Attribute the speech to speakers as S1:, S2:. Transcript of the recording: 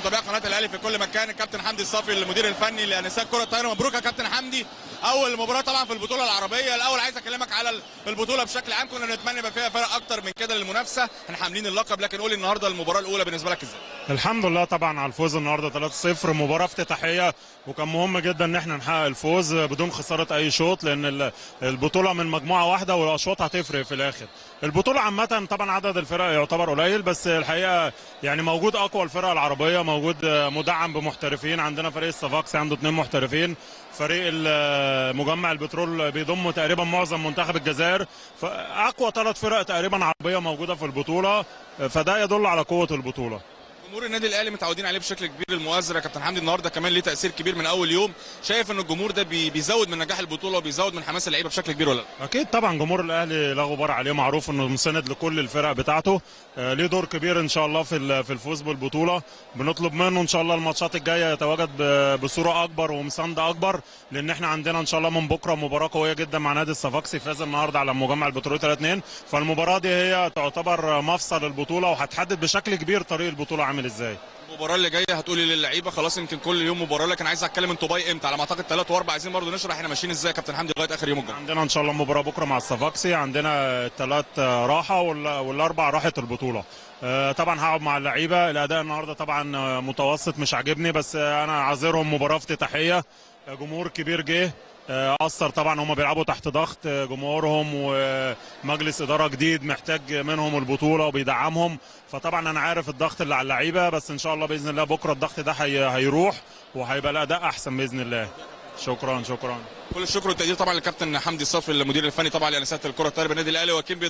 S1: متابعي قناه الاهلي في كل مكان الكابتن حمدي الصافي المدير الفني لنساء كره الطايره مبروك يا كابتن حمدي اول مباراه طبعا في البطوله العربيه الاول عايز اكلمك على البطوله بشكل عام كنا نتمنى يبقى فيها فرق اكتر من كده للمنافسه احنا حاملين اللقب لكن قولي النهارده المباراه الاولى بالنسبه لك ازاي
S2: الحمد لله طبعا على الفوز النهارده 3-0 مباراه افتتاحيه وكان مهم جدا ان احنا نحقق الفوز بدون خساره اي شوط لان ال- البطوله من مجموعه واحده والاشواط هتفرق في الاخر البطوله عامه طبعا عدد الفرق يعتبر قليل بس الحقيقه يعني موجود اقوى الفرق العربيه موجود مدعم بمحترفين عندنا فريق الصفاقسي عنده اثنين محترفين فريق ال- مجمع البترول بيضم تقريبا معظم منتخب الجزائر فاقوى ثلاث فرق تقريبا عربيه موجوده في البطوله فده يدل على قوه البطوله
S1: جمهور النادي الاهلي متعودين عليه بشكل كبير المؤازره يا كابتن حمدي النهارده كمان ليه تاثير كبير من اول يوم شايف ان الجمهور ده بي- بيزود من نجاح البطوله وبيزود من حماس اللعيبه بشكل كبير ولا لا
S2: اكيد طبعا جمهور الاهلي لا غبار عليه معروف انه مساند لكل الفرق بتاعته آه، ليه دور كبير ان شاء الله في ال- في الفوز بالبطوله بنطلب منه ان شاء الله الماتشات الجايه يتواجد ب- بصوره اكبر ومسانده اكبر لان احنا عندنا ان شاء الله من بكره مباراه قويه جدا مع نادي الصفاقسي فاز النهارده على مجمع البترول 3-2 فالمباراه دي هي تعتبر مفصل البطوله وهتحدد بشكل كبير طريق البطوله عامل ازاي
S1: المباراه اللي جايه هتقولي للعيبه خلاص يمكن كل يوم مباراه لكن عايز اتكلم انتوا باي امتى على ما اعتقد 3 و4 عايزين برضه نشرح احنا ماشيين ازاي يا كابتن حمدي لغايه اخر يوم الجمعه
S2: عندنا ان شاء الله مباراه بكره مع الصفاقسي عندنا الثلاث راحه وال- والاربع راحه البطوله آه، طبعا هقعد مع اللعيبه الاداء النهارده طبعا آه، متوسط مش عاجبني بس آه، انا عاذرهم مباراه افتتاحيه آه، جمهور كبير جه آه، اثر طبعا هم بيلعبوا تحت ضغط آه، جمهورهم ومجلس اداره جديد محتاج منهم البطوله وبيدعمهم فطبعا انا عارف الضغط اللي على اللعيبه بس ان شاء الله باذن الله بكره الضغط ده هي- هيروح وهيبقى الاداء احسن باذن الله شكرا شكرا
S1: كل الشكر والتقدير طبعا للكابتن حمدي الصافي المدير الفني طبعا لنساء الكره الطايره بالنادي الاهلي واكيد